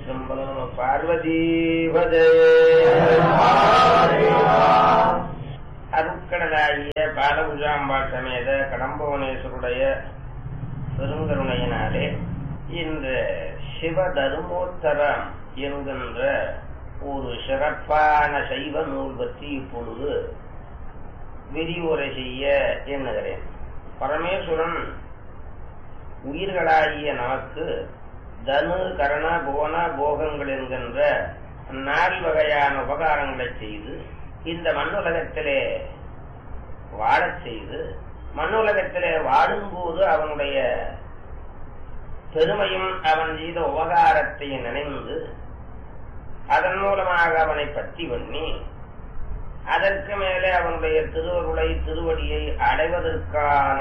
திருச்சிற்றம்பலம் நம பார்வதீபதே அருட்கடலாகிய பாலபுஜாம்பாள் சமேத கடம்பவனேஸ்வருடைய பெருங்கருணையினாலே இந்த சிவ தருமோத்தரம் என்கின்ற ஒரு சிறப்பான சைவ நூல் பற்றி இப்பொழுது விரிவுரை செய்ய எண்ணுகிறேன் பரமேஸ்வரன் உயிர்களாகிய நமக்கு தனு கரண போன போகங்கள் என்கின்ற நால் வகையான உபகாரங்களை செய்து இந்த மண்ணுலகத்திலே வாழச் செய்து மண்ணுலகத்திலே வாழும்போது அவனுடைய பெருமையும் அவன் செய்த உபகாரத்தை நினைந்து அதன் மூலமாக அவனை பற்றி பண்ணி அதற்கு மேலே அவனுடைய திருவருளை திருவடியை அடைவதற்கான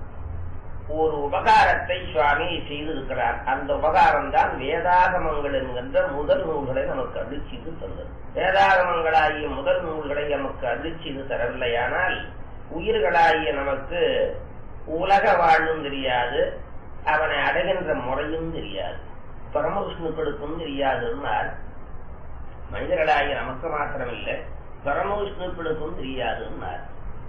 ஒரு உபகாரத்தை சுவாமி செய்திருக்கிறார் அந்த உபகாரம் தான் வேதாகமங்கள் என்கின்ற முதல் நூல்களை நமக்கு அழிச்சிது தந்தது வேதாகமங்களாகிய முதல் நூல்களை நமக்கு அழிச்சிது தரவில்லையானால் உயிர்களாகிய நமக்கு உலக வாழும் தெரியாது அவனை அடைகின்ற முறையும் தெரியாது பரமவிஷ்ணுக்களுக்கும் தெரியாதுன்னால் மனிதர்களாகிய நமக்கு மாத்திரமில்லை பரமவிஷ்ணுக்களுக்கும் தெரியாதுன்னால்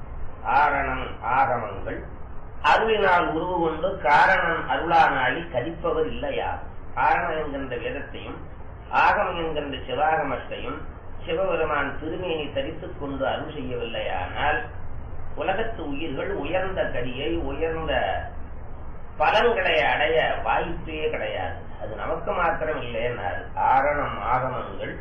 ஆரணம் ஆகமங்கள் அருளினால் உருவு கொண்டு காரணம் அருளானாளி கதிப்பவர் இல்லையா ஆரணம் என்கின்ற வேதத்தையும் ஆகம் என்கின்ற சிவாகமத்தையும் சிவபெருமான் திருமேனி தரித்துக் கொண்டு அருள் செய்யவில்லையானால் உலகத்து உயிர்கள் உயர்ந்த கடியை உயர்ந்த பலன்களை அடைய வாய்ப்பே கிடையாது அது நமக்கு மாத்திரம் இல்லைனால் ஆரணம் ஆகமங்கள்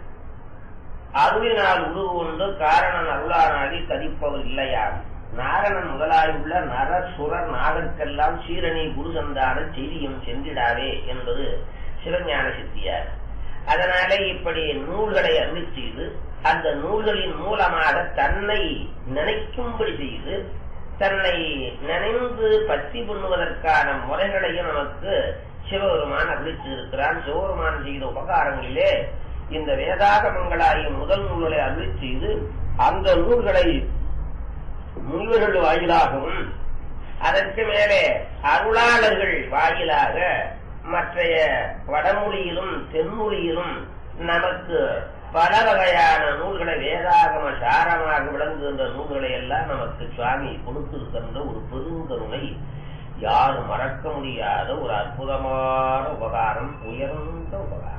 அருளினால் உருவு கொண்டு காரணம் அருளானாளி கதிப்பவர் இல்லையாகும் நாரணன் முதலாயுள்ள நர சுரர் நாகற்கெல்லாம் சீரணி குருசந்தான செய்தியும் சென்றிடாவே என்பது சிவஞான சித்தியார் அதனாலே இப்படி நூல்களை அருளி செய்து அந்த நூல்களின் மூலமாக தன்னை நினைக்கும்படி செய்து தன்னை நினைந்து பற்றி பண்ணுவதற்கான முறைகளையும் நமக்கு சிவபெருமான் அருளித்து இருக்கிறான் சிவபெருமான் செய்த உபகாரங்களிலே இந்த வேதாகமங்களாகிய முதல் நூல்களை அருளி செய்து அந்த நூல்களை முனிவர்கள் வாயிலாகவும் அதற்கு மேலே அருளாளர்கள் வாயிலாக மற்றைய வடமொழியிலும் தென்மொழியிலும் நமக்கு பல வகையான நூல்களை வேதாகம சாரமாக விளங்குகின்ற நூல்களை எல்லாம் நமக்கு சுவாமி கொடுத்திருக்கின்ற ஒரு பெருங்கருணை யாரும் மறக்க முடியாத ஒரு அற்புதமான உபகாரம் உயர்ந்த உபகாரம்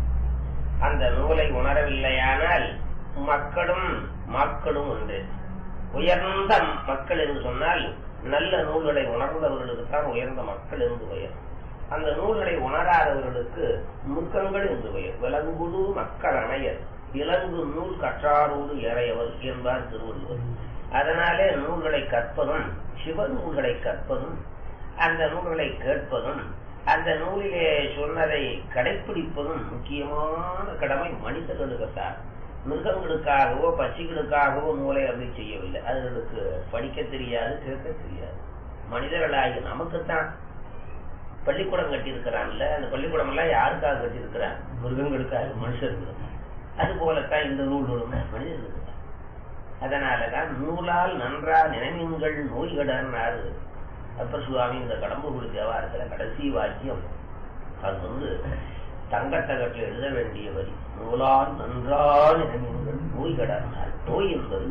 அந்த நூலை உணரவில்லையானால் மக்களும் மக்களும் ஒன்று உயர்ந்த மக்கள் என்று சொன்னால் நல்ல நூல்களை உணர்ந்தவர்களுக்கு தான் உயர்ந்த மக்கள் என்று பெயர் அந்த நூல்களை உணராதவர்களுக்கு முக்கங்கள் என்று பெயர் விலங்குடு மக்கள் அணையர் இலங்கு நூல் கற்றாரோடு ஏறையவர் என்பார் திருவள்ளுவர் அதனாலே நூல்களை கற்பதும் சிவ நூல்களை கற்பதும் அந்த நூல்களை கேட்பதும் அந்த நூலிலே சொன்னதை கடைபிடிப்பதும் முக்கியமான கடமை மனிதர்களுக்குத்தான் மிருகங்களுக்காகவோ பட்சிகளுக்காகவோ நூலை அருளி செய்யவில்லை அதுகளுக்கு படிக்க தெரியாது கேட்க தெரியாது மனிதர்களாகி நமக்குத்தான் பள்ளிக்கூடம் கட்டியிருக்கிறான்ல அந்த பள்ளிக்கூடம் எல்லாம் யாருக்காக கட்டியிருக்கிறான் மிருகங்களுக்காக மனுஷர்களுக்கு அது போலத்தான் இந்த நூல்களும் மனிதர்களுக்கு அதனாலதான் நூலால் நன்றா நினைவுங்கள் நோய்கடன்னாரு அப்ப சுவாமி இந்த கடம்பூர் தேவாரத்துல கடைசி வாக்கியம் அது வந்து தங்கத்தகட்டில் எழுத வேண்டிய வரி நூலால் நன்றால் நினைவுங்கள் நோய் கடந்தால் நோய் என்பது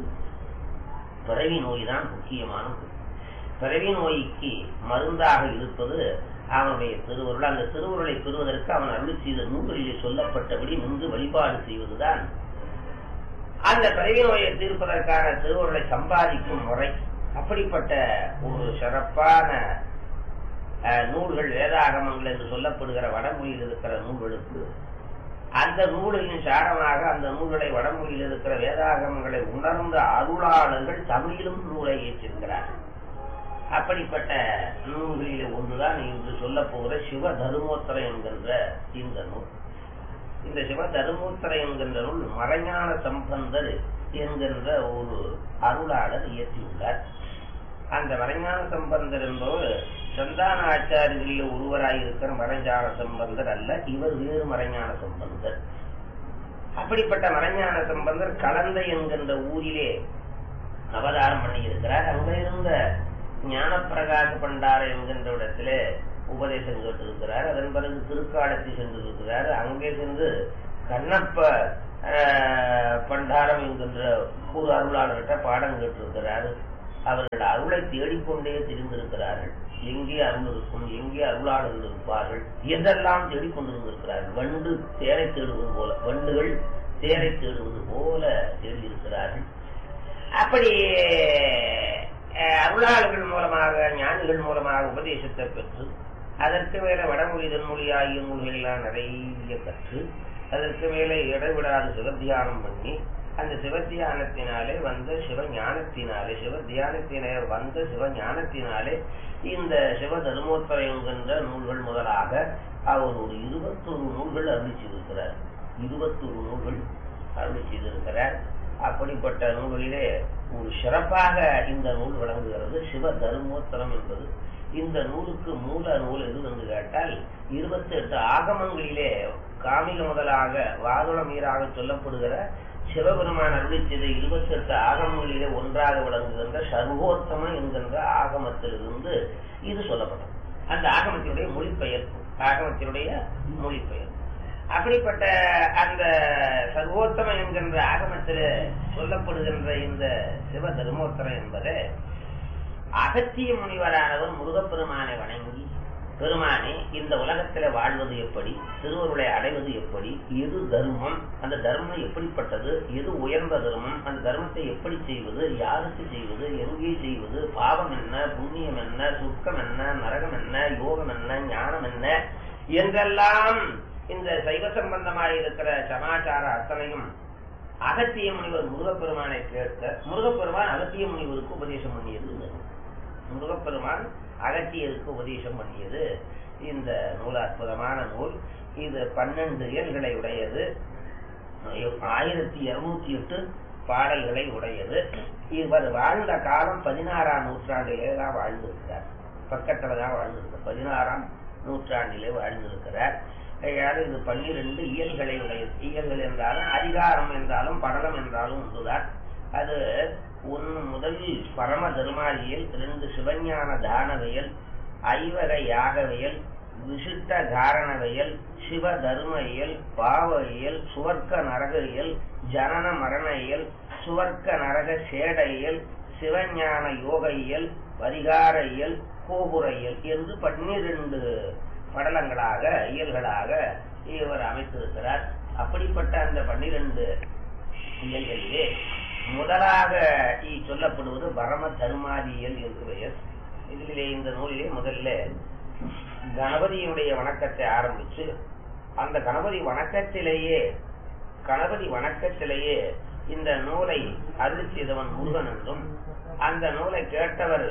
பிறவி நோய் தான் முக்கியமான பிறவி நோய்க்கு மருந்தாக இருப்பது அவனுடைய திருவருள் அந்த திருவுருளை பெறுவதற்கு அவன் அருள் செய்த நூல்களிலே சொல்லப்பட்டபடி நின்று வழிபாடு செய்வதுதான் அந்த பிறவி நோயை தீர்ப்பதற்கான திருவுருளை சம்பாதிக்கும் முறை அப்படிப்பட்ட ஒரு சிறப்பான நூல்கள் வேதாகமங்கள் என்று சொல்லப்படுகிற வடமொழியில் இருக்கிற நூல்களுக்கு அந்த நூலின் சாரமாக அந்த நூல்களை வடமொழியில் இருக்கிற வேதாகமங்களை உணர்ந்த அருளாளர்கள் தமிழிலும் நூலை ஏற்றிருக்கிறார்கள் அப்படிப்பட்ட நூல்களில் ஒன்றுதான் இன்று சொல்ல போகிற சிவ தருமோத்தரம் என்கின்ற இந்த நூல் இந்த சிவ தருமோத்தரம் என்கின்ற நூல் மறைஞான சம்பந்தர் என்கின்ற ஒரு அருளாளர் இயற்றியுள்ளார் அந்த மறைஞான சம்பந்தர் என்பவர் சந்தான ஆச்சாரியர்களில் ஒருவராயிருக்கிற மறைஞான சம்பந்தர் அல்ல இவர் வேறு மறைஞான சம்பந்தர் அப்படிப்பட்ட மறைஞான சம்பந்தர் கலந்தை என்கின்ற ஊரிலே அவதாரம் பண்ணியிருக்கிறார் அங்க இருந்த ஞானப்பிரகாச பண்டார என்கின்ற இடத்திலே உபதேசம் கேட்டிருக்கிறார் அதன் பிறகு திருக்காலத்தி சென்றிருக்கிறார் அங்கே சென்று கண்ணப்ப ஆஹ், பண்டாரம் என்கின்ற ஒரு அருளாளர்கிட்ட பாடம் கேட்டிருக்கிறார் அவர்கள் அருளை தேடிக்கொண்டே தெரிந்திருக்கிறார்கள் எங்கே அருள் இருக்கும் எங்கே அருளாளர்கள் இருப்பார்கள் எதெல்லாம் தேடிக்கொண்டிருந்திருக்கிறார்கள் வண்டு தேரை தேடுவது போல வண்டுகள் தேரை தேடுவது போல தேடியிருக்கிறார்கள் அப்படி அஹ், அருளாளர்கள் மூலமாக ஞானிகள் மூலமாக உபதேசத்தை பெற்று அதற்கு மேல வடமொழி தென்மொழி ஆகிய நூல்கள் எல்லாம் நிறைய கற்று அதற்கு மேலே இடைவிடாது சிவத்தியானம் பண்ணி அந்த சிவத்தியானத்தினாலே வந்த சிவஞானத்தினாலே சிவத்தியானத்தினே வந்த சிவஞானத்தினாலே இந்த சிவ தர்மோத்தரம் என்கின்ற நூல்கள் முதலாக அவர் ஒரு இருபத்தொரு நூல்கள் அருளி செய்திருக்கிறார் இருபத்தொரு நூல்கள் அருளி செய்திருக்கிறார் அப்படிப்பட்ட நூல்களிலே ஒரு சிறப்பாக இந்த நூல் விளங்குகிறது சிவ தர்மோத்தரம் என்பது இந்த நூலுக்கு மூல நூல் எது என்று கேட்டால் இருபத்தி எட்டு ஆகமங்களிலே காமிக முதலாக வாதுள மீறாக சொல்லப்படுகிற சிவபெருமான் அருளி செய்த இருபத்தி எட்டு ஆகமங்களிலே ஒன்றாக விளங்குகின்ற சர்வோத்தமம் என்கின்ற ஆகமத்திலிருந்து இது சொல்லப்பட்டது அந்த ஆகமத்தினுடைய மொழிபெயர்ப்பு ஆகமத்தினுடைய மொழிபெயர்ப்பு அப்படிப்பட்ட அந்த சர்வோத்தமம் என்கின்ற ஆகமத்தில் சொல்லப்படுகின்ற இந்த சிவ தர்மோத்தரம் என்பது அகத்திய முனிவரானவர் முருகப்பெருமானை வணங்கி பெருமானே இந்த உலகத்துல வாழ்வது எப்படி திருவருளை அடைவது எப்படி எது தர்மம் அந்த தர்மம் எப்படிப்பட்டது எது உயர்ந்த தர்மம் அந்த தர்மத்தை எப்படி செய்வது யாருக்கு செய்வது எங்கே செய்வது பாவம் என்ன புண்ணியம் என்ன சுக்கம் என்ன நரகம் என்ன யோகம் என்ன ஞானம் என்ன என்றெல்லாம் இந்த சைவ சம்பந்தமாக இருக்கிற சமாச்சார அத்தனையும் அகத்திய முனிவர் முருகப்பெருமானை கேட்க முருகப்பெருமான் அகத்திய முனிவருக்கு உபதேசம் பண்ணியது இந்த நூல். முருகப்பெருமான் அகத்தியருக்கு உபதேசம் பண்ணியது இந்த நூல் அற்புதமான நூல் இது பன்னெண்டு இயல்களை உடையது ஆயிரத்தி இருநூத்தி எட்டு பாடல்களை உடையது இவர் வாழ்ந்த காலம் பதினாறாம் நூற்றாண்டிலே தான் வாழ்ந்திருக்கிறார் பக்கத்துல தான் வாழ்ந்திருக்கிறார் பதினாறாம் நூற்றாண்டிலே வாழ்ந்திருக்கிறார் ஆகையால் இது பன்னிரண்டு இயல்களை உடையது இயல்கள் என்றாலும் அதிகாரம் என்றாலும் படலம் என்றாலும் ஒன்றுதான் அது ஒன்று முதல் பரம தர்மாதியல் ரெண்டு சிவஞான தானவியல் ஐவகை யாகவியல் விசிட்ட காரணவியல் சிவ தர்ம இயல் பாவ இயல் சுவர்க்க நரக இயல் ஜனன மரண இயல் சுவர்க்க நரக சேட இயல் சிவஞான யோக இயல் பரிகார இயல் கோபுர இயல் என்று பன்னிரண்டு படலங்களாக இயல்களாக இவர் அமைத்திருக்கிறார் அப்படிப்பட்ட அந்த பன்னிரண்டு இயல்களிலே முதலாக இ- சொல்லப்படுவது பரம தருமாதியல் என்று பெயர் இதிலே இந்த நூலிலே முதல்ல கணபதியினுடைய வணக்கத்தை ஆரம்பிச்சு அந்த கணபதி வணக்கத்திலேயே கணபதி வணக்கத்திலேயே இந்த நூலை அருள் செய்தவன் முருகன் என்றும் அந்த நூலை கேட்டவர்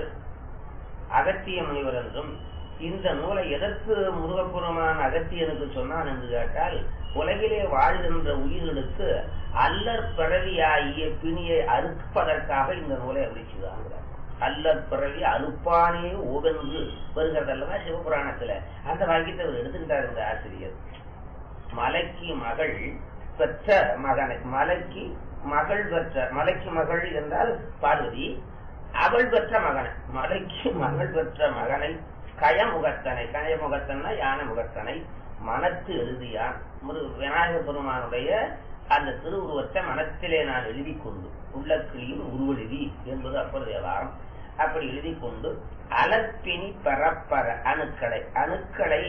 அகத்திய முனிவர் என்றும் இந்த நூலை எதற்கு முருகப்புறமான அகத்தியனுக்கு சொன்னான் என்று கேட்டால் உலகிலே வாழ்கின்ற உயிர்களுக்கு அல்லற் பிறவியாகிய பிணியை அறுப்பதற்காக இந்த நூலை அருளி செய்தாங்கிறார் அல்லற் பிறவி அறுப்பானே ஓவென்று வருகிறது அல்லவா சிவபுராணத்துல அந்த வாக்கியத்தை அவர் எடுத்துக்கிட்டார் இந்த ஆசிரியர் மலைக்கு மகள் பெற்ற மகனை மலைக்கு மகள் பெற்ற மலைக்கு மகள் என்றால் பார்வதி அவள் பெற்ற மகனை மலைக்கு மகள் பெற்ற மகனை கயமுகத்தனை கயமுகத்தன்னா யானை முகத்தனை மனத்து எழுதியான் ஒரு விநாயக பெருமானுடைய அந்த திருவுருவத்தை மனத்திலே நான் எழுதி கொண்டு உள்ளக்கிளியில் உருவெழுதி என்பது அப்பர் தேவாரம் அப்படி எழுதி கொண்டு அலற்பினி பரப்பர அணுக்களை அணுக்களை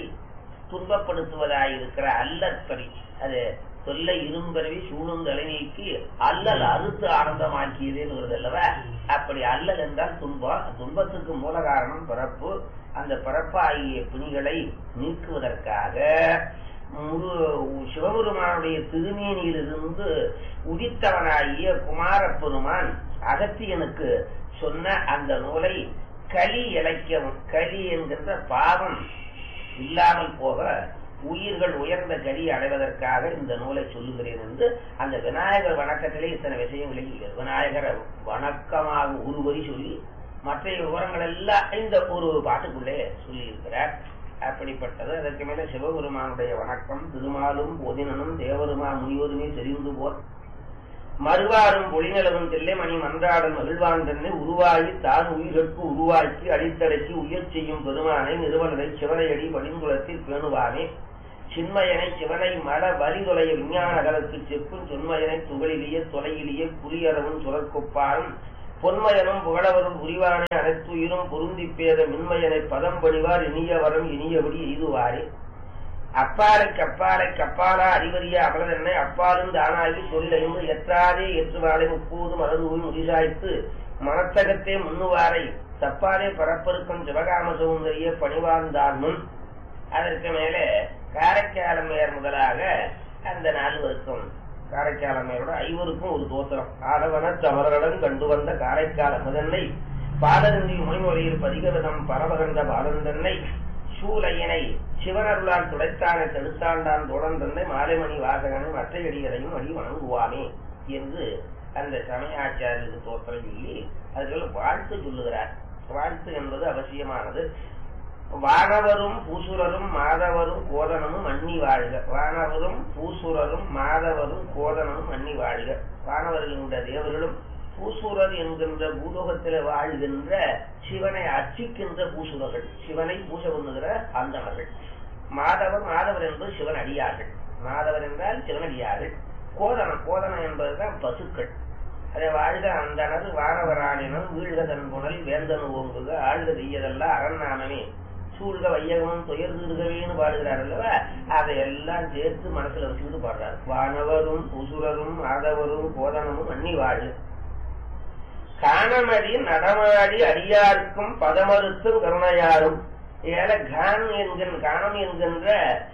துன்பப்படுத்துவதாயிருக்கிற அல்லற்பரி அது தொல்லை இரும்பரவி சூழும் தலைநீக்கி அல்லல் அறுத்து ஆனந்தமாக்கியதேன்னு வருது அல்லவா அப்படி அல்லல் என்றால் துன்பம் துன்பத்துக்கு மூல காரணம் பிறப்பு அந்த பிறப்பாகிய பிணிகளை நீக்குவதற்காக முரு- சிவபெருமானுடைய திருமேனியிலிருந்து உதித்தவனாகிய குமாரப்பெருமான் அகத்தியனுக்கு சொன்ன அந்த நூலை களி இழைக்கவும் களி என்கின்ற பாவம் இல்லாமல் போக உயிர்கள் உயர்ந்த கதி அடைவதற்காக இந்த நூலை சொல்லுகிறேன் என்று அந்த விநாயகர் வணக்கத்திலே இத்தனை விஷயங்களில் விநாயகரை வணக்கமாக ஒருவரி சொல்லி மற்ற விவரங்கள் எல்லாம் இந்த ஒரு பாட்டுக்குள்ளே சொல்லி இருக்கிறார் அப்படிப்பட்டது அதற்கு மேல சிவபெருமானுடைய வணக்கம் திருமாலும் பொதினனும் தேவருமா முனிவருமே தெரிந்து போர் மறுவாரும் பொழிநிலவும் தில்லைமணி மன்றாடல் மகிழ்வான் தன்னை உருவாகி தான் உயிருக்கு உருவாக்கி அடித்தடக்கி உயர் செய்யும் பெருமானை நிறுவனரை சிவனையடி வழிங்குளத்தில் பேணுவானே சின்மயனை சிவனை மல வரிதுளைய விஞ்ஞானகலத்து செப்பும் சொன்மயனை துகளிலேயே தொலையிலேயே புரியறவும் சுரற்கொப்பாரும் பொன்மயனும் புகழவரும் புரிவானை அனைத்துயிரும் பொருந்தி பேத மின்மயனை பதம் பணிவார் இனிய வரம் இனியபடி எய்துவாரே அப்பாலைக்கு அப்பாலைக்கு அப்பாலா அறிவறிய அமலதென்னை அப்பாலும் தானாகி சொல்லைந்து எற்றாதே ஏற்றுவாளை முப்போது மலர்வு முடிசாய்த்து மனத்தகத்தே முன்னுவாரை தப்பாதே பரப்பருக்கும் சிவகாம சௌந்தரிய பணிவார்ந்தார் முன் அதற்கு மேலே காரைக்காலமையர் முதலாக அந்த நால்வருக்கும் காரைக்காலமையரோட ஐவருக்கும் ஒரு தோத்திரம் ஆடவன தமரடன் கண்டு வந்த காரைக்கால முதன்னை பாலருந்தி மொழிமொழியில் பதிகவிதம் பரவகந்த பாலந்தன்னை சூலையனை சிவனருளால் துடைத்தானை தடுத்தாண்டான் தொடர்ந்தன்னை மாலைமணி வாசகனை மற்ற அடிகளையும் அடி வணங்குவாமே என்று அந்த சமயாச்சாரியருக்கு தோற்றம் சொல்லி அதுக்குள்ள வாழ்த்து சொல்லுகிறார் வாழ்த்து என்பது அவசியமானது வானவரும் பூசுரரும் மாதவரும் கோதனமும் அன்னி வாழ்க வானவரும் பூசுரரும் மாதவரும் கோதனமும் அன்னி வாழ்க வானவர்களுடைய தேவர்களும் பூசுரர் என்கின்ற பூலோகத்தில் வாழ்கின்ற சிவனை அர்ச்சிக்கின்ற பூசுரர்கள் சிவனை பூசை பண்ணுகிற அந்தவர்கள் மாதவர் மாதவர் என்பது சிவன் அடியார்கள் மாதவர் என்றால் சிவனடியார்கள் கோதனம் கோதனம் என்பதுதான் பசுக்கள் அதை வாழ்க அந்தனர் வானவராணினம் வீழ்க தன் புனல் வேந்தன் ஓங்குக ஆழ்க தெய்யதல்ல அரண்நாமமே சூழ்க வையகமும் துயர் திருகவேன்னு பாடுகிறார் அல்லவா அதையெல்லாம் சேர்த்து மனசுல வச்சுக்கிட்டு பாடுறார் வானவரும் புசுரரும் ஆதவரும் கோதனமும் அன்னி வாழு காணமடி நடமாடி அடியாருக்கும் பதமறுத்தும் கருணையாரும் ஏல கான் என்கின்ற காணம் என்கின்ற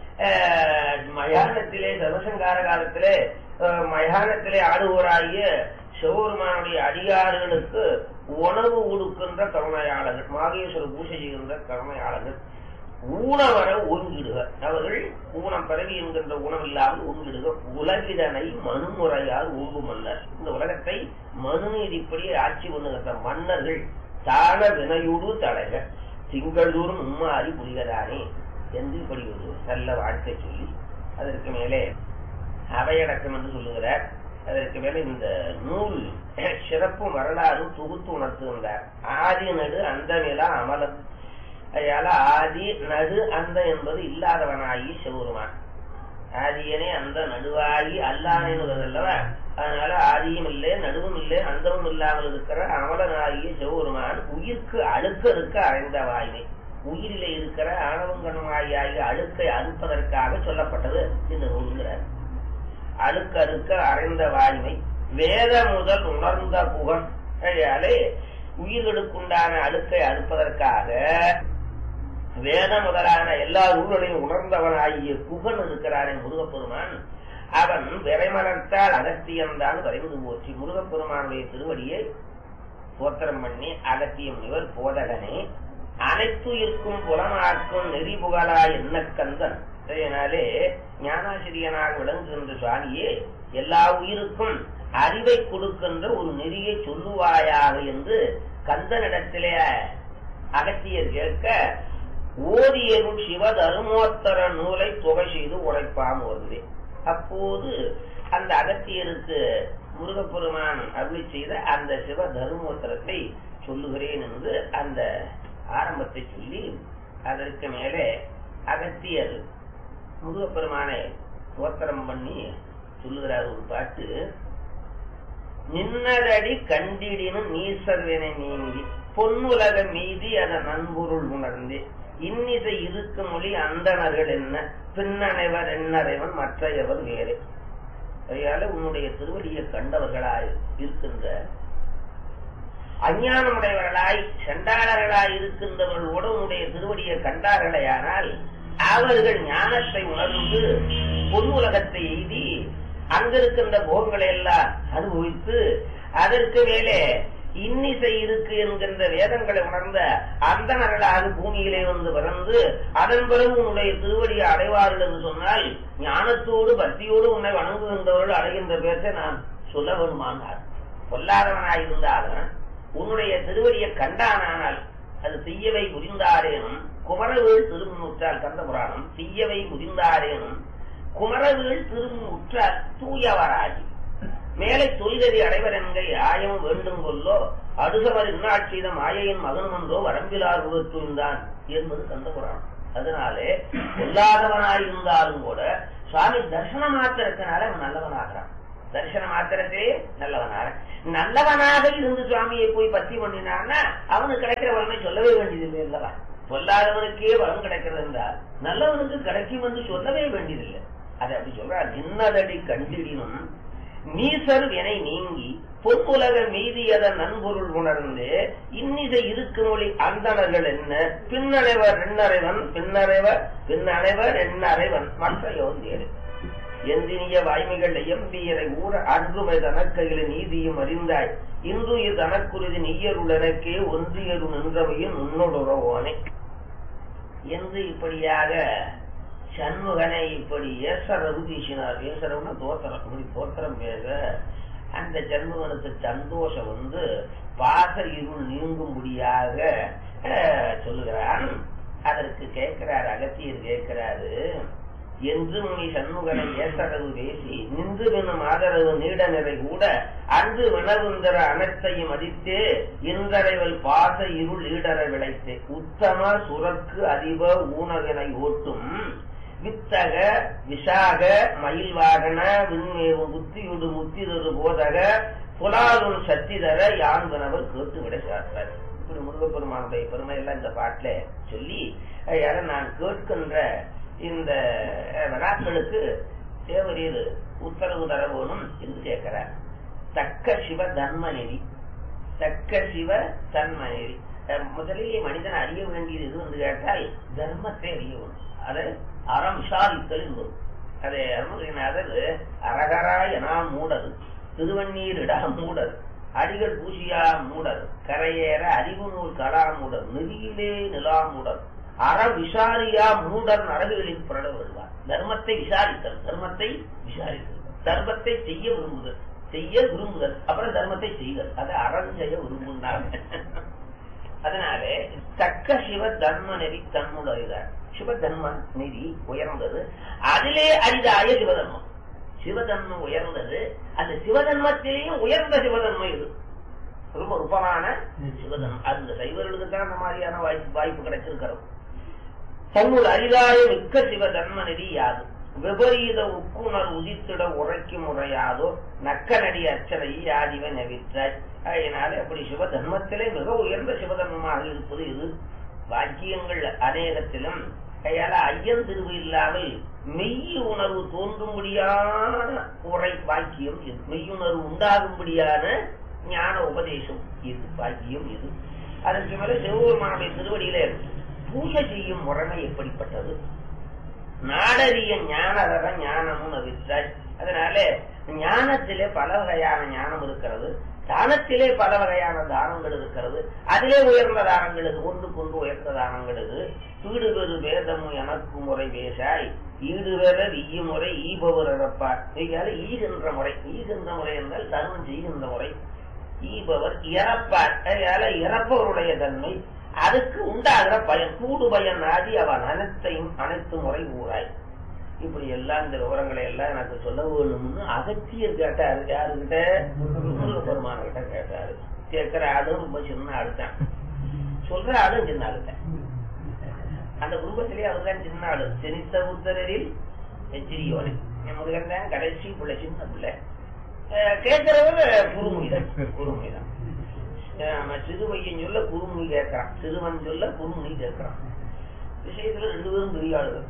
மயானத்திலே சர்வசங்கார காலத்திலே மயானத்திலே ஆடுவோராகிய சிவபெருமானுடைய அடியாறுகளுக்கு உணவு உடுக்கின்ற கருணையாளர்கள் மாகேஸ்வர பூஜை செய்கின்ற கருணையாளர்கள் ஊனவர ஒருங்கிடுக அவர்கள் ஊனம் பரவி என்கின்ற உணவு இல்லாமல் ஒருங்கிடுக உலகிதனை மனுமுறையால் ஓம்பு மன்னர் இந்த உலகத்தை மனுநீதிப்படி ஆட்சி பண்ணுகின்ற மன்னர்கள் தான வினையோடு தடக திங்கள்தோறும் உம்மாறி புரிவதானே என்று இப்படி ஒரு நல்ல வாழ்க்கை சொல்லி அதற்கு மேலே அவையடக்கம் என்று சொல்லுகிறார் அதற்கு மேல இந்த நூல் சிறப்பு வரலாறு தொகுத்து உணர்த்துகின்றார் ஆதி நடு அந்த நிலா அமலம் அதனால ஆதி நடு அந்த என்பது இல்லாதவனாகி சிவருமான் ஆதியனே அந்த நடுவாகி அல்லானது அல்லவா அதனால ஆதியும் இல்லை நடுவும் இல்லை அந்தமும் இல்லாமல் இருக்கிற அமலனாகிய சிவபெருமான் உயிர்க்கு அழுக்க இருக்க அறைந்த வாய்மை உயிரிலே இருக்கிற ஆணவங்கணமாகிய அழுக்கை அறுப்பதற்காக சொல்லப்பட்டது இந்த நூல்கிறார் அழுக்க அறுக்க அறைந்த வாய்மை வேத முதல் உணர்ந்த புகன் அதையாலே உயிர்களுக்குண்டான அழுக்கை அறுப்பதற்காக வேத முதலான எல்லா நூல்களையும் உணர்ந்தவனாகிய குகன் இருக்கிறானே முருகப்பெருமான் அவன் விரைமலர்த்தால் அகத்தியம்தான் வரைந்து போற்றி முருகப்பெருமானுடைய திருவடியை தோத்திரம் பண்ணி அகத்தியம் இவர் போதகனே அனைத்துயிர்க்கும் புலமாக்கும் நெறி புகழா என்ன கந்தன் அதனாலே ஞானாசிரியனாக விளங்குகின்ற சுவாமியே எல்லா உயிருக்கும் அறிவை கொடுக்கின்ற ஒரு நெறியை சொல்லுவாயாக என்று கந்தனிடத்திலே அகத்தியர் கேட்க ஓதியரும் சிவ தருமோத்தர நூலை தொகை செய்து உழைப்பாம் வருந்தேன் அப்போது அந்த அகத்தியருக்கு முருகப்பெருமான் அருளி செய்த அந்த சிவ தருமோத்தரத்தை சொல்லுகிறேன் என்று அந்த ஆரம்பத்தை சொல்லி அதற்கு மேலே அகத்தியர் முருகப்பெருமானை தோத்திரம் பண்ணி சொல்லுகிறார் ஒரு பாட்டு நின்னதடி கண்டிடினும் நீசர்வினை நீங்கி பொன்னுலக மீதி அதன் நன்பொருள் உணர்ந்து இன்னிசை இருக்கு மொழி அந்தணர்கள் என்ன பின்னணைவர் என்னறைவன் மற்றையவர் வேறு அதனால உன்னுடைய திருவடியை கண்டவர்களாய் இருக்கின்ற அஞ்ஞானமுடையவர்களாய் செண்டாளர்களாய் இருக்கின்றவர்களோடு உன்னுடைய திருவடியை கண்டார்களேயானால் அவர்கள் ஞானத்தை உணர்ந்து பொது உலகத்தை எய்தி அங்கிருக்கின்ற போகங்களை எல்லாம் அனுபவித்து அதற்கு மேலே இன்னிசை இருக்கு என்கின்ற வேதங்களை உணர்ந்த அந்தனர்களாக பூமியிலே வந்து பிறந்து அதன் பிறகு உன்னுடைய திருவடியை அடைவார்கள் என்று சொன்னால் ஞானத்தோடு பக்தியோடு உன்னை வணங்குகின்றவர்கள் அடைகின்ற பேச்சை நான் சொல்ல வேணுமானார் கொல்லாதவனாயிருந்தாலும் உன்னுடைய திருவடியை கண்டானால் அது தீயவை புரிந்தாரேனும் குமரவேள் திருமுற்றால் கந்த புராணம் தீயவை புரிந்தாரேனும் குமரவேள் திருமுற்றால் தூயவராகி மேலை தொல்கதி அடைவர் என்கை ஆயம் வேண்டும் கொல்லோ அடுசவர் இன்னாட் செய்த மாயையின் மகன் ஒன்றோ வரம்பிலார் உருவத்துந்தான் என்பது கந்த புராணம் அதனாலே பொல்லாதவனாயிருந்தாலும் கூட சுவாமி தர்சன மாத்திரத்தினால அவன் நல்லவனாகிறான் தரிசன மாத்திரத்தே நல்லவனாக நல்லவனாக இருந்து சுவாமியை போய் பத்தி பண்ணினான்னா அவனுக்கு கிடைக்கிற வரனை சொல்லவே வேண்டியதில்லை இல்லவா பொல்லாதவனுக்கே வரம் கிடைக்கிறது என்றால் நல்லவனுக்கு கிடைக்கும் என்று சொல்லவே வேண்டியதில்லை அதை அப்படி சொல்றார் இன்னதடி கண்டிடினும் நீசர் வினை நீங்கி பொற்புலக மீதியத நன்பொருள் உணர்ந்து இன்னிசை இருக்கு மொழி அந்தணர்கள் என்ன பின்னடைவர் எண்ணறைவன் பின்னறைவர் பின்னடைவர் எண்ணறைவன் மற்ற யோந்தியரு எந்தினிய வாய்மைகள் எம்பியரை ஊர அன்றுமை தனக்கையில நீதியும் அறிந்தாய் இன்று இது தனக்குருதி நீயருளனக்கே ஒன்றியரு நின்றவையும் உன்னோடுறவோனே என்று இப்படியாக சண்முகனை இப்படி ஏசரவு வீசினார் ஏசரவுனா தோத்திரம் இப்படி தோத்திரம் பேச அந்த சண்முகனுக்கு சந்தோஷம் வந்து பாச இருள் நீங்கும்படியாக அஹ், சொல்லுகிறான் அதற்கு கேட்கிறார் அகத்தியர் கேட்கிறாரு என்று முனி சண்முகனை ஏசரவு பேசி நின்று வினும் ஆதரவு நீட நிறை கூட அன்று வினவுந்தர அனைத்தையும் மதித்தே இன்றரைவல் பாச இருள் ஈடர விளைத்தே உத்தம சுரக்கு அதிப ஊனகனை ஓட்டும் வித்தக விசாக மயில் வாகன விண்மேவும் புத்தியுடு முத்திதொரு போதக புலாலும் சத்திதர யான்பனவர் கேட்டு விட சார்பார் இப்படி முருகப்பெருமானுடைய பெருமை எல்லாம் இந்த பாட்டுல சொல்லி யார நான் கேட்கின்ற இந்த விழாக்களுக்கு தேவரீர் உத்தரவு தர வேணும் என்று கேட்கிறார் தக்க சிவ தர்ம நெறி தக்க சிவ தன்ம நெறி அஹ் முதலிலே மனிதன் அறிய வேண்டியது எது என்று கேட்டால் தர்மத்தை அறிய வேண்டும் அதை அறம் விசாரித்தல் என்பது அதை அருமகிரிநாதர் அரகரா எனா மூடது திருவண்ணீரிடா மூடர் அடிகள் பூசியா மூடர் கரையேற அறிவு நூல் கடா மூடர் நெறியிலே நிலா மூடர் அற விசாரியா மூடர் நரகுகளில் புரட வருவார் தர்மத்தை விசாரித்தல் தர்மத்தை விசாரித்தல் தர்மத்தை செய்ய விரும்புதல் செய்ய விரும்புதல் அப்புறம் தர்மத்தை செய்தல் அதை அறம் செய்ய விரும்புனாங்க அதனாலே தக்க சிவ தர்ம நெறி தன்னுடையதார் சிவ தர்ம நெறி உயர்ந்தது அதிலே அரிதாய சிவதர்மம் சிவதர்மம் உயர்ந்தது அந்த சிவதர்மத்திலேயும் உயர்ந்த சிவதர்மம் இது ரொம்ப ரூபமான சிவதர்மம் அந்த சைவர்களுக்கு தான் அந்த மாதிரியான வாய்ப்பு வாய்ப்பு கிடைச்சிருக்கிறது தன்னுள் அரிதாய மிக்க சிவதர்ம நெறி யாது விபரீத உக்குணர் உதித்திட உரைக்கும் முறையாதோ நக்கநடி அச்சனை யாதிவ நவிற்றாய் அதனால அப்படி சிவதர்மத்திலே மிக உயர்ந்த சிவதர்மமாக இருப்பது இது வாக்கியங்கள் அநேகத்திலும் கையால ஐயன் திருவு இல்லாமல் மெய் உணர்வு தோன்றும்படியான உரை வாக்கியம் இது மெய்யுணர்வு உண்டாகும்படியான ஞான உபதேசம் இது வாக்கியம் இது அதற்கு மேல சிவபெருமானுடைய திருவடியில பூஜை செய்யும் முறைமை எப்படிப்பட்டது நாடறிய ஞானதர ஞானமும் அவித்தாய் அதனால ஞானத்திலே பல வகையான ஞானம் இருக்கிறது தானத்திலே பல வகையான தானங்கள் இருக்கிறது அதிலே உயர்ந்த தானங்கள் இது ஒன்றுக்கொன்று உயர்ந்த தானங்கள் இது வீடு பெரு வேதமும் எனக்கு முறை பேசாய் ஈடு பெற ஈய முறை ஈபவர் இறப்பார் இதால ஈகின்ற முறை ஈகின்ற முறை என்றால் தர்மம் செய்கின்ற முறை ஈபவர் இறப்பார் அதனால இறப்பவருடைய தன்மை அதுக்கு உண்டாகிற பயன் கூடு பயன் ஆதி அவன் அனைத்தையும் அனைத்து முறை ஊராய் இப்படி எல்லாம் இந்த விவரங்களை எல்லாம் எனக்கு சொல்ல வேணும்னு அகத்தியர் கேட்டாரு யாருகிட்ட முருகப்பெருமான கிட்ட கேட்டாரு கேட்கிற ஆளும் ரொம்ப சின்ன ஆளுதான் சொல்ற ஆளும் சின்ன ஆளுதான் அந்த குடும்பத்திலேயே அவர்தான் சின்ன ஆளு செனித்த புத்தரில் எச்சிரியோனே முருகன் தான் கடைசி பிள்ளை சின்ன பிள்ளை அஹ் கேட்கிறவர் குருமுனிதான் குருமுனிதான் ஆமா, சிறுமையன் சொல்ல குருமுனி கேட்கறான் சிறுவன் சொல்ல குருமுனி கேட்கறான் விஷயத்துல ரெண்டு பேரும் பெரிய ஆளுகள்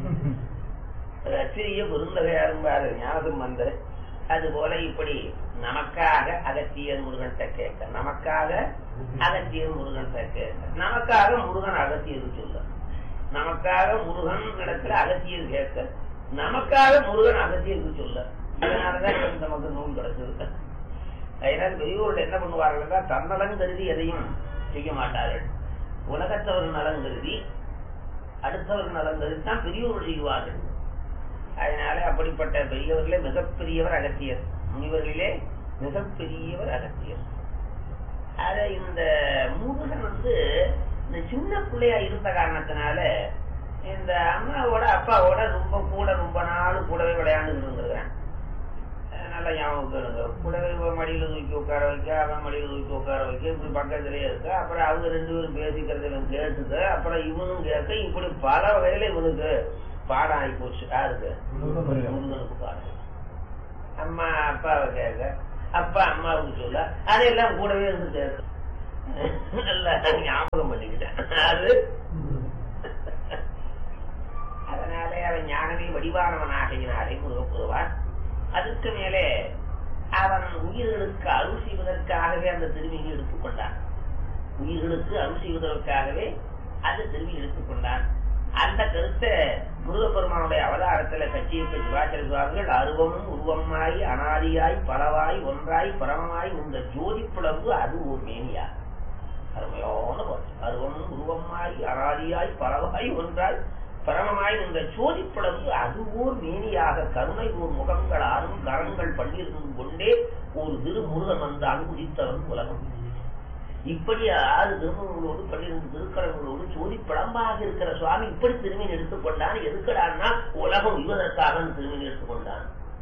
சிறிய பெருந்தகையாரும் பாரு ஞாபகம் வந்த அது போல இப்படி நமக்காக அகத்தியர் முருகன்கிட்ட கேட்க நமக்காக அகத்தியர் முருகன்கிட்ட கேட்க நமக்காக முருகன் அகத்தியர் சொல்ல நமக்காக முருகன் இடத்துல அகத்தியர் கேட்க நமக்காக முருகன் அகத்தியருக்கு சொல்ல அதனாலதான் இப்ப நமக்கு நூல் கிடைச்சது அதனால் பெரியோர்கள் என்ன பண்ணுவார்கள் தன்னலம் கருதி எதையும் செய்ய மாட்டார்கள் உலகத்தவர் நலம் கருதி அடுத்தவர் நலம் கருதி தான் பெரியோர்கள் செய்வார்கள் அதனால அப்படிப்பட்ட பெரியவர்களே மிகப்பெரியவர் அகத்தியர் முனிவர்களிலே மிகப்பெரியவர் அகத்தியர் அத இந்த முருகன் வந்து இந்த சின்ன பிள்ளையா இருந்த காரணத்தினால இந்த அம்மாவோட அப்பாவோட ரொம்ப கூட ரொம்ப நாள் கூடவே விளையாண்டு இருந்திருக்கிறேன் நல்லா ஞாபகம் கேளுங்க கூடவே இவன் மடியில தூக்கி உட்கார வைக்க அவன் மடியில தூக்கி உட்கார வைக்க இப்படி பக்கத்திலேயே இருக்க அப்புறம் அவங்க ரெண்டு பேரும் பேசிக்கிறத இவன் கேட்டுக்க அப்புறம் இவனும் கேட்க இப்படி பல வகையில இவனுக்கு பாடம் ஆகி போச்சு யாருக்கு முருகனுக்கு பாடம் அம்மா அப்பாவை கேட்க அப்பா அம்மாவுக்கு சொல்ல அதையெல்லாம் கூடவே இருந்து கேட்க நல்லா ஞாபகம் பண்ணிக்கிட்டேன் அது அதனாலே அவன் ஞானமே வடிவானவனாகினாலே முருகப்படுவான் அதுக்கு மேலே அவன் உயிர்களுக்கு அருள் செய்வதற்காகவே அந்த திரும்பியை எடுத்துக்கொண்டான் உயிர்களுக்கு அருள் செய்வதற்காகவே அந்த திரும்பி எடுத்துக்கொண்டான் அந்த கருத்தை முருகப்பெருமானுடைய அவதாரத்துல கட்சியப்ப சிவாச்சர சுவாமிகள் அருவமும் உருவமாய் அனாதியாய் பலவாய் ஒன்றாய் பரமமாய் உங்க ஜோதி பிளவு அது ஒரு மேனியா அருமையான பாட்டு அருவமும் உருவமாய் அனாதியாய் பலவாய் ஒன்றாய் பரமமாய் இந்த சோதிப்படவு அது ஓர் மேனியாக கருணை ஓர் முகங்கள் ஆறும் கரங்கள் பன்னிருந்து கொண்டே ஒரு திருமுருகன் வந்தான் குதித்தவன் உலகம் இப்படி ஆறு திருமுகங்களோடு பன்னிரண்டு திருக்கரங்களோடு சோதி படம்பாக இருக்கிற சுவாமி இப்படி திருமீன் எடுத்துக்கொண்டான் எதுக்கடான்னா உலகம் இவதற்காக திருமீன் எடுத்துக்கொண்டான்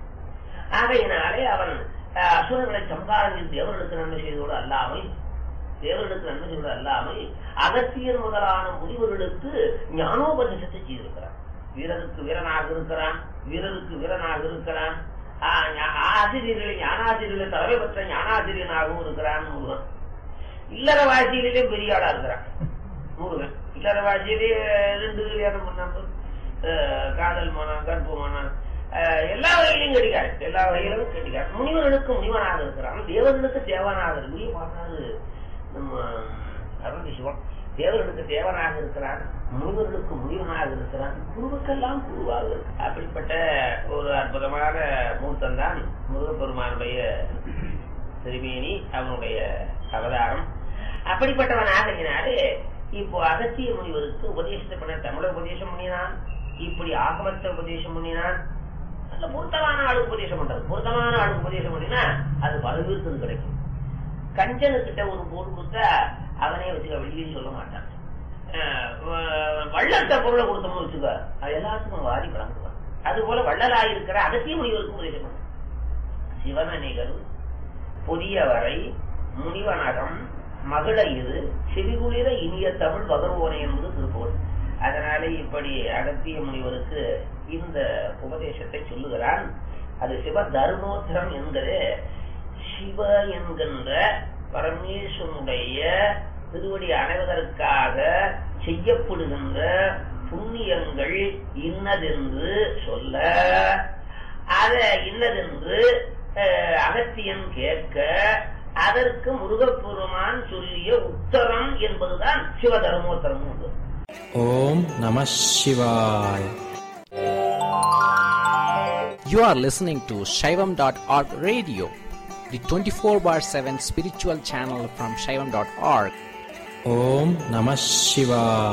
ஆகையினாலே அவன் அஹ், அசுரர்களை சம்பாரம் தேவர்களுக்கு நன்மை செய்தோடு அல்லாமல் தேவர்களுக்கு நன்மை செய்வது அல்லாமல் அகத்தியர் முதலான முனிவர்களுக்கு ஞானோபதேசத்தை செய்திருக்கிறான் வீரருக்கு வீரனாக இருக்கிறான் வீரருக்கு வீரனாக இருக்கிறான் ஆஹ் ஞா- ஆசிரியர்களை ஞானாசிரியர்களை தலைமை பெற்ற ஞானாசிரியனாகவும் இருக்கிறான் முருகன் இல்லறவாசியிலே பெரிய ஆளா இருக்கிறான் முருகன் இல்லறவாசியிலே ரெண்டு கல்யாணம் பண்ணாமல் காதல் மனம் கற்பு மனம் அஹ், எல்லா வகையிலும் கெட்டிக்காரு எல்லா வகையிலும் கெட்டிக்காரு முனிவர்களுக்கு முனிவனாக இருக்கிறான் தேவர்களுக்கு தேவனாக இருக்கு பார்த்தாரு நம்ம அருள் சிவம் தேவர்களுக்கு தேவனாக இருக்கிறான் முனிவர்களுக்கு முனிவனாக இருக்கிறான் குருவுக்கெல்லாம் குருவாக இருக்கு. அப்படிப்பட்ட ஒரு அற்புதமான மூர்த்தம் தான் முருகப்பெருமானுடைய திருமேனி அவனுடைய அவதாரம் அப்படிப்பட்டவன் ஆகினாலே இப்போ அகத்திய முனிவருக்கு உபதேசத்தை பண்ண தமிழ உபதேசம் பண்ணினான் இப்படி ஆகமத்தை உபதேசம் பண்ணினான் நல்ல பொருத்தமான ஆளு உபதேசம் பண்றது பொருத்தமான ஆளு உபதேசம் பண்ணினா அது பலவிற்கு கிடைக்கும் கஞ்சனுக்கிட்ட ஒரு பொருள் கொடுத்தா அவனே வச்சுக்க வெளியே சொல்ல மாட்டான் அஹ் வ- வள்ளத்த பொருளை கொடுத்தோம்னு வச்சுக்க அது எல்லாத்துக்கும் வாரி வழங்குவான் அது போல வள்ளலாய் இருக்கிற அகத்திய முனிவருக்கு உபதேசம் பண்ண சிவனணிகள் புதியவரை முனிவனகம் மகள இது செவிகுளிர இனிய தமிழ் பகர்வோனை என்பது திருப்பூர் அதனாலே இப்படி அகத்திய முனிவருக்கு இந்த உபதேசத்தை சொல்லுகிறான் அது சிவ தர்மோத்தரம் என்பது சிவ என்கின்ற பரமேஸ்வனுடைய திருவடி அடைவதற்காக செய்யப்படுகின்ற புண்ணியங்கள் இன்னதென்று சொல்ல அத இன்னதென்று அஹ், அகத்தியன் கேட்க அதற்கு முருகப்பெருமான் சொல்லிய உத்தரம் என்பதுதான் சிவதர்மோத்தரம் என்பது Om Namah Shivaya. You are listening to Shaivam.org radio, the 24 bar 7 spiritual channel from Shaivam.org. Om Namah Shivaya.